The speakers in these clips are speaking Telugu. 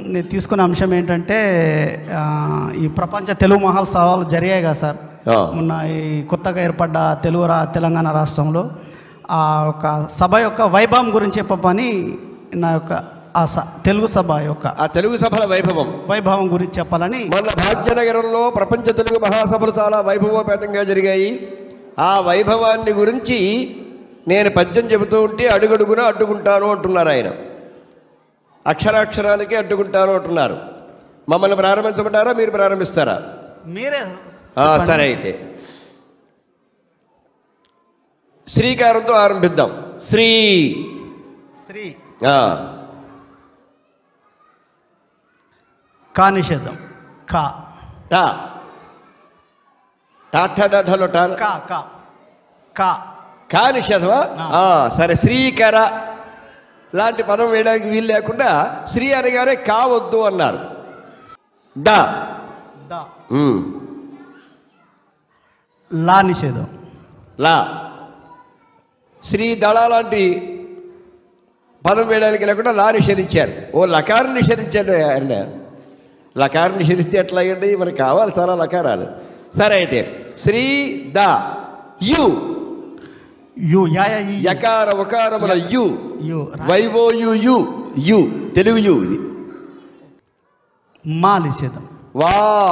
నేను తీసుకున్న అంశం ఏంటంటే ఆ, ఈ ప్రపంచ తెలుగు మహోత్సవాలు జరిగాయి కదా సార్ ఆ. మొన్న ఈ కొత్తగా ఏర్పడ్డ తెలుగు రా తెలంగాణ రాష్ట్రంలో ఆ ఒక సభ యొక్క వైభవం గురించి చెప్పమని నా యొక్క ఆ స తెలుగు సభ యొక్క ఆ తెలుగు సభల వైభవం వైభవం గురించి చెప్పాలని మన భాగ్యనగరంలో ప్రపంచ తెలుగు మహాసభలు చాలా వైభవోపేతంగా జరిగాయి ఆ వైభవాన్ని గురించి నేను పద్యం చెబుతూ ఉంటే అడుగడుగున అడ్డుకుంటాను అంటున్నారు ఆయన అక్షరాక్షరానికి అడ్డుకుంటాను అంటున్నారు మమ్మల్ని ప్రారంభించమంటారా మీరు ప్రారంభిస్తారా మీరే ఆ, సరే అయితే శ్రీకారంతో ఆరంభిద్దాం శ్రీ స్త్రీ ఆ, కా నిషేధం కా టా టాఠడలో టా కా కా కా కా నిషేధమా ఆ. ఆ, సరే శ్రీకర లాంటి పదం వేయడానికి వీలు లేకుండా శ్రీ అనగానే కావద్దు అన్నారు ద దా ఉమ్, లా నిషేధం లా శ్రీ దళ లాంటి పదం వేయడానికి లేకుండా లా నిషేధించారు ఓ లకారం నిషేధించాడు ఆయన లకారం నిషేధిస్తే ఎట్లాగండి మనకు కావాలి చాలా లకారాలు సరే అయితే శ్రీ ద యు యు యా యా ఈ యకార ఉకారముల యు యు వైవో యు యు యు తెలుగు యు ఇది మా నిషేధం వా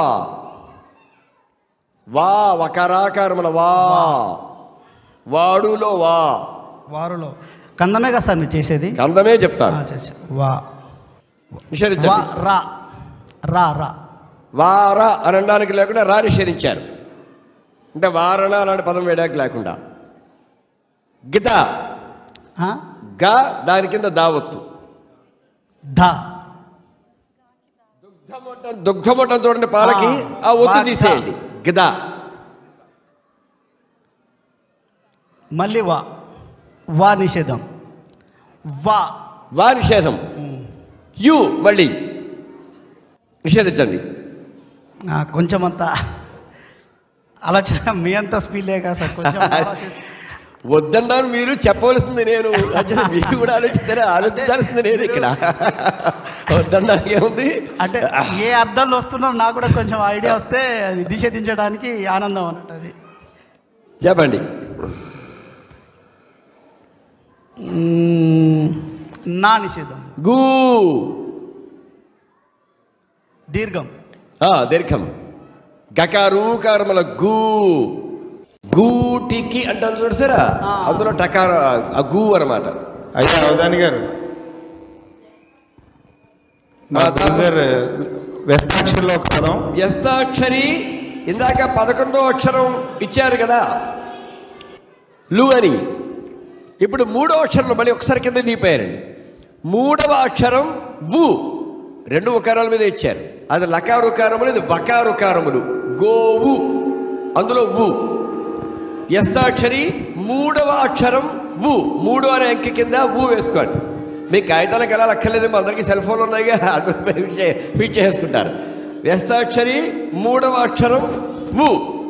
వా వకరాకారముల వా వాడులో వా వారులో కందమే కదా సార్ మీరు చేసేది కందమే చెప్తాను ఆ, చేసే. వా వా నిషేధించండి రా రా రా వార అని అనడానికి లేకుండా రా నిషేధించారు అంటే వారణ అలాంటి పదం వేయడానికి లేకుండా గిత ఆ? గ దాని కింద దావత్తు ధ దుగ్ధమొట్టం దుగ్ధమొట్టం చూడండి పాలకి ఆ ఒత్తు వా, తీసేయండి గిద మళ్ళీ వా వా నిషేధం వా వా నిషేధం యు మళ్ళీ నిషేధించండి ఆ, కొంచెం అంత ఆలోచన మీ అంత స్పీడ్ లేక సార్ కొంచెం ఆలోచి- వద్దన్నాను మీరు చెప్పవలసింది నేను అచ్చా, మీరు కూడా ఆలోచిస్తారే ఆలోచించాల్సింది నేను ఇక్కడ వద్దన్నానికి ఏముంది అంటే ఏ అర్థంలో వస్తుందో నాకు కూడా కొంచెం ఐడియా వస్తే అది నిషేధించడానికి ఆనందం అన్నట్టు అది చెప్పండి మ్మ్. నా నిషేధం గు దీర్ఘం ఆ, దీర్ఘం గకారూకారముల గు గూటికి అంటాను చూడసారా ఆ. అందులో టకార ఆ గు అనమాట అయితే అవధాని గారు మా ఆ, గురువు గారు వ్యస్తాక్షరిలో ఒక పదం వ్యస్తాక్షరి ఇందాక పదకొండో అక్షరం ఇచ్చారు కదా లు అని ఇప్పుడు మూడో అక్షరంలో మళ్ళీ ఒకసారి కింద దిగిపోయారండి మూడవ అక్షరం వు రెండు ఉకారాల మీద ఇచ్చారు అది లకారుకారములు ఇది వకారుకారములు గోవు అందులో వు వ్యస్తాక్షరి మూడవ అక్షరం వు మూడు అనే అంకె కింద వు వేసుకోండి మీ కాగితాలకు ఎలా అక్కర్లేదు మా అందరికీ సెల్ ఫోన్లు ఉన్నాయిగా అందరూ ఫిట్ చే- ఫిట్ చేసుకుంటారు వ్యస్తాక్షరి మూడవ అక్షరం వు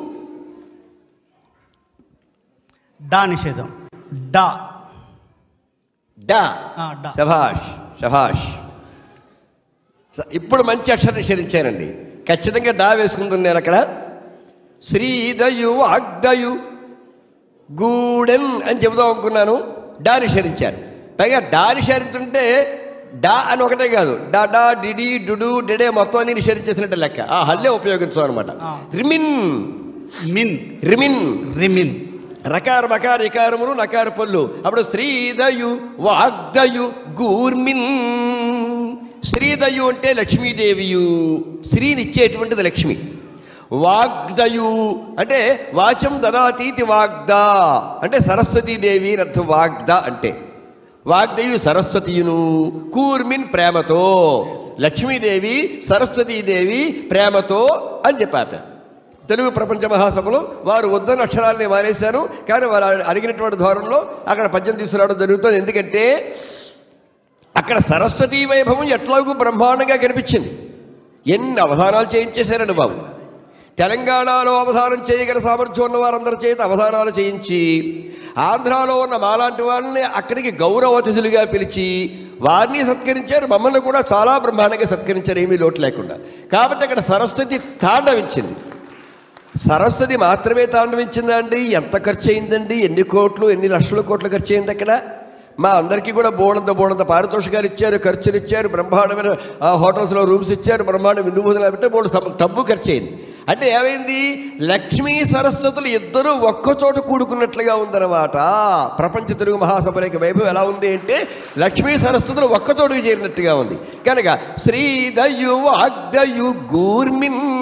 డా నిషేధం డా డా ఆ, డా శభాష్ శభాష్ స- ఇప్పుడు మంచి అక్షరం నిషేధించానండి ఖచ్చితంగా డా వేసుకుంటుంది నేను అక్కడ శ్రీదయు వాగ్దయు గూడెన్ అని చెబుదాం అనుకున్నాను డా నిషేధించారు పైగా డా నిషేధించుంటే డా అని ఒకటే కాదు డా డా డిడి డుడు డిడే మొత్తం అన్ని నిషేధించేసినట్టే లెక్క ఆ హల్లే ఉపయోగించాం అనమాట ఆ. రిమిన్ మిన్ రిమిన్ రిమిన్ రకార మకార ఇకారములు నకార పళ్ళు అప్పుడు శ్రీదయు వాగ్దయు గూర్మిన్ శ్రీదయు అంటే లక్ష్మీదేవియు శ్రీనిచ్చేటువంటిది లక్ష్మి వాగ్దయు అంటే వాచం దదాతీతి వాగ్దా అంటే సరస్వతీదేవి అని అర్థం వాగ్ద అంటే వాగ్దయు సరస్వతియును కూర్మిన్ ప్రేమతో లక్ష్మీదేవి సరస్వతీదేవి ప్రేమతో అని చెప్పారు తెలుగు ప్రపంచ మహాసభలో వారు వద్దన్న అక్షరాలని మానేశారు కానీ వారు అడిగినటువంటి ధోరణిలో అక్కడ పద్యం తీసుకురావడం జరుగుతుంది ఎందుకంటే అక్కడ సరస్వతీ వైభవం ఎట్లాగూ బ్రహ్మాండంగా కనిపించింది ఎన్ని అవధానాలు చేయించేశారండి బాబు తెలంగాణలో అవధానం చేయగల సామర్థ్యం ఉన్న వారందరి చేత అవధానాలు చేయించి ఆంధ్రాలో ఉన్న మాలాంటి వాళ్ళని అక్కడికి గౌరవ అతిథులుగా పిలిచి వారిని సత్కరించారు మమ్మల్ని కూడా చాలా బ్రహ్మాండంగా సత్కరించారు ఏమీ లోటు లేకుండా కాబట్టి అక్కడ సరస్వతి తాండవించింది సరస్వతి మాత్రమే తాండవించిందా అండి ఎంత ఖర్చు అయిందండి ఎన్ని కోట్లు ఎన్ని లక్షల కోట్లు ఖర్చు అయింది అక్కడ మా అందరికీ కూడా బోడంత బోడంత పారితోషికాలు ఇచ్చారు ఖర్చులు ఇచ్చారు బ్రహ్మాండమైన ఆ, హోటల్స్లో రూమ్స్ ఇచ్చారు బ్రహ్మాండ విందు భోజనాలు పెట్టి బోడు డబ్బు ఖర్చు అయింది అంటే ఏమైంది లక్ష్మీ సరస్వతులు ఇద్దరూ ఒక్క చోట కూడుకున్నట్లుగా ఉందన్నమాట ప్రపంచ తెలుగు మహాసభల యొక్క వైభవం ఎలా ఉంది అంటే లక్ష్మీ సరస్వతులు ఒక్క చోటుకు చేరినట్టుగా ఉంది కనుక శ్రీదయు వాగ్దయు గూర్మిన్